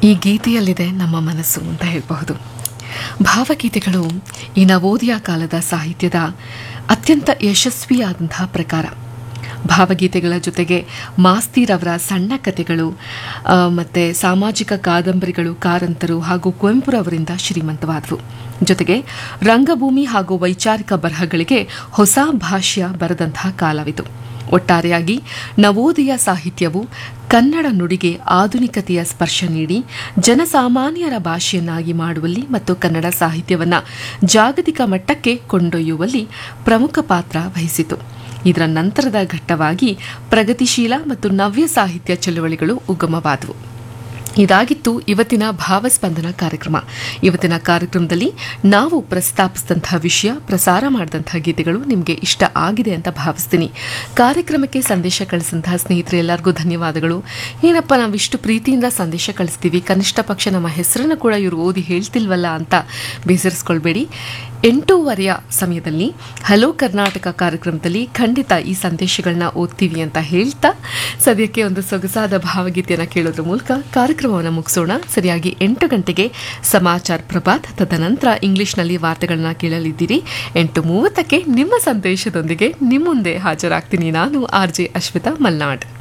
ಈ ಗೀತೆಯಲ್ಲಿದೆ ನಮ್ಮ ಮನಸ್ಸು ಅಂತ ಹೇಳಬಹುದು ಭಾವಗೀತೆಗಳು ಈ ನವೋದಯ ಕಾಲದ ಸಾಹಿತ್ಯದ ಅತ್ಯಂತ ಯಶಸ್ವಿಯಾದಂತಹ ಪ್ರಕಾರ ಭಾವಗೀತೆಗಳ ಜೊತೆಗೆ ಮಾಸ್ತಿರವರ ಸಣ್ಣ ಕಥೆಗಳು ಆ, ಮತ್ತೆ ಸಾಮಾಜಿಕ ಕಾದಂಬರಿಗಳು ಕಾರಂತರು ಹಾಗೂ ಕುವೆಂಪುರವರಿಂದ ಶ್ರೀಮಂತವಾದವು ಜೊತೆಗೆ ರಂಗಭೂಮಿ ಹಾಗೂ ವೈಚಾರಿಕ ಬರಹಗಳಿಗೆ ಹೊಸ ಭಾಷ್ಯ ಬರೆದಂತಹ ಕಾಲವಿದು ಒಟ್ಟಾರೆಯಾಗಿ ನವೋದಯ ಸಾಹಿತ್ಯವು ಕನ್ನಡ ನುಡಿಗೆ ಆಧುನಿಕತೆಯ ಸ್ಪರ್ಶ ನೀಡಿ ಜನಸಾಮಾನ್ಯರ ಭಾಷೆಯನ್ನಾಗಿ ಮಾಡುವಲ್ಲಿ ಮತ್ತು ಕನ್ನಡ ಸಾಹಿತ್ಯವನ್ನು ಜಾಗತಿಕ ಮಟ್ಟಕ್ಕೆ ಕೊಂಡೊಯ್ಯುವಲ್ಲಿ ಪ್ರಮುಖ ಪಾತ್ರ ವಹಿಸಿತು ಇದರ ನಂತರದ ಘಟ್ಟವಾಗಿ ಪ್ರಗತಿಶೀಲ ಮತ್ತು ನವ್ಯ ಸಾಹಿತ್ಯ ಚಳುವಳಿಗಳು ಉಗಮವಾದವು ಇದಾಗಿತ್ತು ಇವತ್ತಿನ ಭಾವಸ್ಪಂದನ ಕಾರ್ಯಕ್ರಮ ಇವತ್ತಿನ ಕಾರ್ಯಕ್ರಮದಲ್ಲಿ ನಾವು ಪ್ರಸ್ತಾಪಿಸಿದಂತಹ ವಿಷಯ ಪ್ರಸಾರ ಮಾಡಿದಂತಹ ಗೀತೆಗಳು ನಿಮಗೆ ಇಷ್ಟ ಆಗಿದೆ ಅಂತ ಭಾವಿಸ್ತೀನಿ ಕಾರ್ಯಕ್ರಮಕ್ಕೆ ಸಂದೇಶ ಕಳಿಸಿದಂತಹ ಸ್ನೇಹಿತರೆ ಎಲ್ಲರಿಗೂ ಧನ್ಯವಾದಗಳು ಏನಪ್ಪ ನಾವು ಇಷ್ಟು ಪ್ರೀತಿಯಿಂದ ಸಂದೇಶ ಕಳಿಸ್ತೀವಿ ಕನಿಷ್ಠ ಪಕ್ಷ ನಮ್ಮ ಹೆಸರನ್ನು ಕೂಡ ಇವರು ಓದಿ ಹೇಳ್ತಿಲ್ವಲ್ಲ ಅಂತ ಬೇಸರಿಸ್ಕೊಳ್ಬೇಡಿ ಎಂಟೂವರೆಯ ಸಮಯದಲ್ಲಿ ಹಲೋ ಕರ್ನಾಟಕ ಕಾರ್ಯಕ್ರಮದಲ್ಲಿ ಖಂಡಿತ ಈ ಸಂದೇಶಗಳನ್ನ ಓದ್ತೀವಿ ಅಂತ ಹೇಳ್ತಾ ಸದ್ಯಕ್ಕೆ ಒಂದು ಸೊಗಸಾದ ಭಾವಗೀತೆಯನ್ನು ಕೇಳೋದ್ರ ಮೂಲಕ ಕಾರ್ಯಕ್ರಮವನ್ನು ಮುಗಿಸೋಣ ಸರಿಯಾಗಿ ಎಂಟು ಗಂಟೆಗೆ ಸಮಾಚಾರ ಪ್ರಭಾತ್ ತದನಂತರ ಇಂಗ್ಲಿಷ್ನಲ್ಲಿ ವಾರ್ತೆಗಳನ್ನ ಕೇಳಲಿದ್ದೀರಿ ಎಂಟು ಮೂವತ್ತಕ್ಕೆ ನಿಮ್ಮ ಸಂದೇಶದೊಂದಿಗೆ ನಿಮ್ಮ ಮುಂದೆ ಹಾಜರಾಗ್ತೀನಿ ನಾನು ಆರ್ ಜೆ ಅಶ್ವಿತಾ ಮಲ್ನಾಡ್